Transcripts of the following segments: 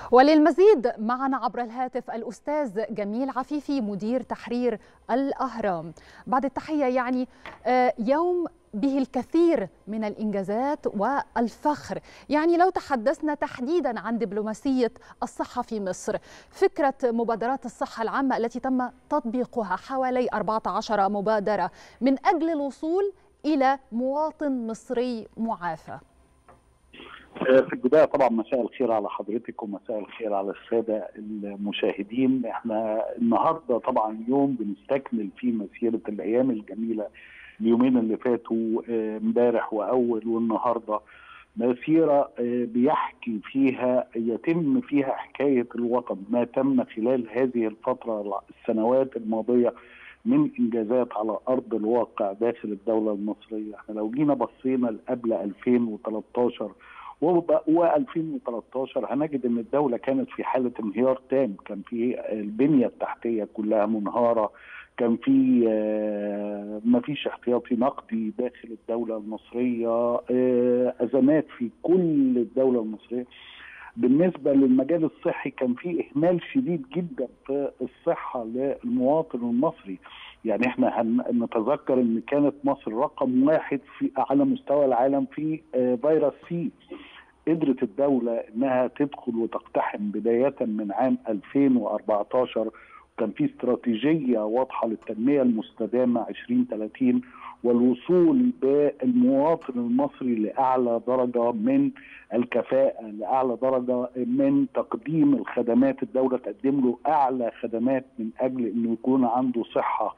وللمزيد معنا عبر الهاتف الأستاذ جميل عفيفي مدير تحرير الأهرام بعد التحية يعني يوم به الكثير من الإنجازات والفخر يعني لو تحدثنا تحديدا عن دبلوماسية الصحة في مصر فكرة مبادرات الصحة العامة التي تم تطبيقها حوالي 14 مبادرة من أجل الوصول إلى مواطن مصري معافى في البدايه طبعا مساء الخير على حضرتك ومساء الخير على الساده المشاهدين احنا النهارده طبعا يوم بنستكمل فيه مسيره الايام الجميله اليومين اللي فاتوا امبارح واول والنهارده مسيره بيحكي فيها يتم فيها حكايه الوطن ما تم خلال هذه الفتره السنوات الماضيه من انجازات على ارض الواقع داخل الدوله المصريه احنا لو جينا بصينا قبل 2013 و2013 هنجد ان الدوله كانت في حاله انهيار تام كان في البنيه التحتيه كلها منهاره كان في ما فيش احتياطي نقدي داخل الدوله المصريه ازمات في كل الدوله المصريه بالنسبة للمجال الصحي كان في إهمال شديد جدا في الصحة للمواطن المصري يعني احنا نتذكر ان كانت مصر رقم واحد في على مستوى العالم في فيروس سي قدرت الدولة انها تدخل وتقتحم بداية من عام 2014 كان في استراتيجية واضحة للتنمية المستدامة 2030 والوصول بالمواطن المصري لاعلى درجه من الكفاءه لاعلى درجه من تقديم الخدمات الدوله تقدم له اعلى خدمات من اجل انه يكون عنده صحه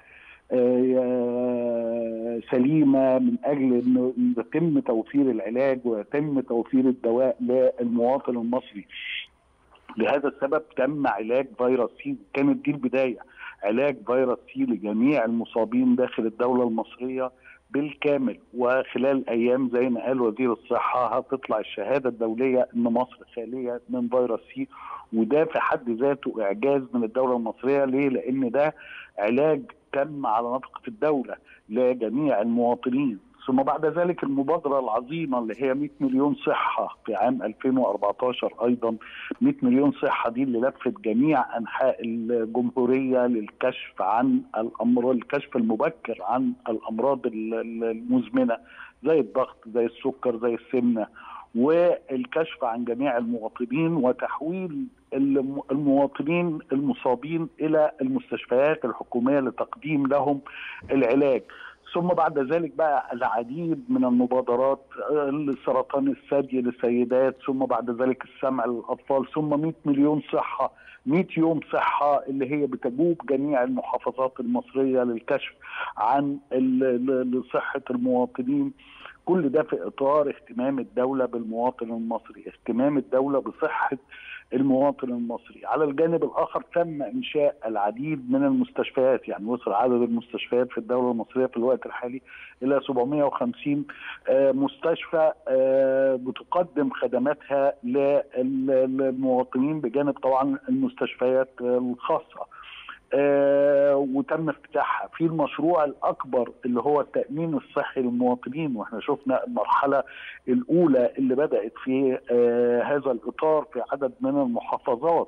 سليمه من اجل انه يتم توفير العلاج ويتم توفير الدواء للمواطن المصري لهذا السبب تم علاج فيروس سي كانت دي البدايه علاج فيروس سي لجميع المصابين داخل الدولة المصرية بالكامل وخلال أيام زي ما قال وزير الصحة هتطلع الشهادة الدولية أن مصر خالية من فيروس سي وده في حد ذاته إعجاز من الدولة المصرية ليه؟ لأن ده علاج تم على نفقة الدولة لجميع المواطنين ثم بعد ذلك المبادره العظيمه اللي هي 100 مليون صحه في عام 2014 ايضا 100 مليون صحه دي اللي لفت جميع انحاء الجمهوريه للكشف عن الامراض الكشف المبكر عن الامراض المزمنه زي الضغط زي السكر زي السمنه والكشف عن جميع المواطنين وتحويل المواطنين المصابين الى المستشفيات الحكوميه لتقديم لهم العلاج ثم بعد ذلك بقى العديد من المبادرات لسرطان الثدي للسيدات ثم بعد ذلك السمع للاطفال ثم 100 مليون صحه 100 يوم صحه اللي هي بتجوب جميع المحافظات المصريه للكشف عن صحه المواطنين كل ده في اطار اهتمام الدوله بالمواطن المصري، اهتمام الدوله بصحه المواطن المصري، على الجانب الاخر تم انشاء العديد من المستشفيات، يعني وصل عدد المستشفيات في الدوله المصريه في الوقت الحالي الى 750 مستشفى بتقدم خدماتها للمواطنين بجانب طبعا المستشفيات الخاصه. آه وتم افتتاحها في المشروع الاكبر اللي هو التامين الصحي للمواطنين واحنا شفنا المرحله الاولى اللي بدات في آه هذا الاطار في عدد من المحافظات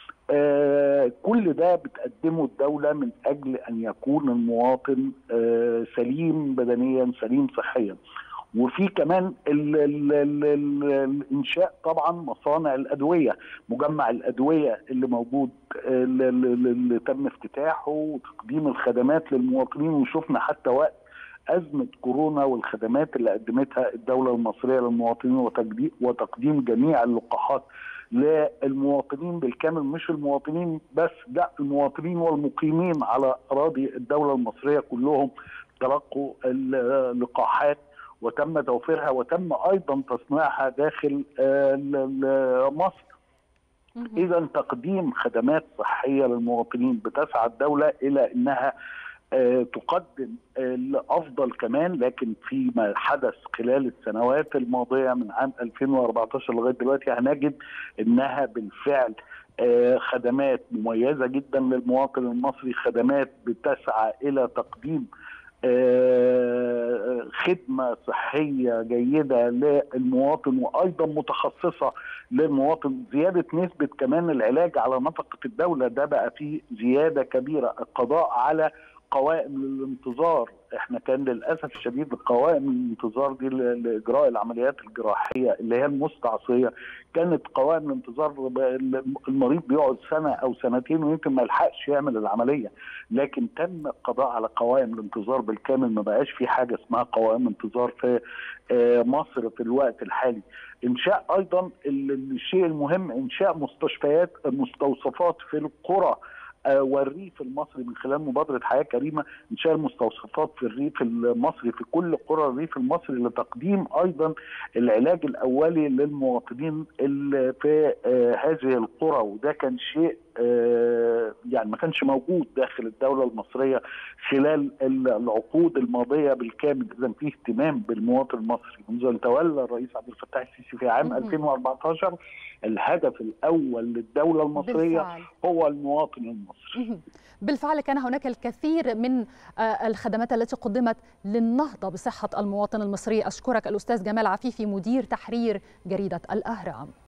آه كل ده بتقدمه الدولة من أجل أن يكون المواطن آه سليم بدنيا سليم صحيا وفي كمان ال ال ال ال الانشاء طبعا مصانع الادويه مجمع الادويه اللي موجود اللي, اللي تم افتتاحه وتقديم الخدمات للمواطنين وشفنا حتى وقت ازمه كورونا والخدمات اللي قدمتها الدوله المصريه للمواطنين وتقديم جميع اللقاحات للمواطنين بالكامل مش المواطنين بس لا المواطنين والمقيمين على اراضي الدوله المصريه كلهم تلقوا اللقاحات وتم توفيرها وتم ايضا تصنيعها داخل مصر اذا تقديم خدمات صحيه للمواطنين بتسعى الدوله الى انها تقدم الافضل كمان لكن فيما حدث خلال السنوات الماضيه من عام 2014 لغايه دلوقتي هنجد انها بالفعل خدمات مميزه جدا للمواطن المصري خدمات بتسعى الى تقديم خدمه صحيه جيده للمواطن وايضا متخصصه للمواطن زياده نسبه كمان العلاج على نفقه الدوله ده بقى فيه زياده كبيره القضاء على قوائم الانتظار احنا كان للاسف الشديد قوائم الانتظار دي لاجراء العمليات الجراحيه اللي هي المستعصيه كانت قوائم الانتظار المريض بيقعد سنه او سنتين ويمكن ما يلحقش يعمل العمليه لكن تم القضاء على قوائم الانتظار بالكامل ما بقاش في حاجه اسمها قوائم انتظار في مصر في الوقت الحالي انشاء ايضا الشيء المهم انشاء مستشفيات مستوصفات في القرى والريف المصري من خلال مبادره حياه كريمه انشاء المستوصفات في الريف المصري في كل قرى الريف المصري لتقديم ايضا العلاج الاولي للمواطنين اللي في هذه القرى وده كان شيء يعني ما كانش موجود داخل الدوله المصريه خلال العقود الماضيه بالكامل اذا في اهتمام بالمواطن المصري منذ ان تولى الرئيس عبد الفتاح السيسي في عام 2014 الهدف الاول للدوله المصريه بالفعل. هو المواطن المصري بالفعل كان هناك الكثير من الخدمات التي قدمت للنهضه بصحه المواطن المصري اشكرك الاستاذ جمال عفيفي مدير تحرير جريده الاهرام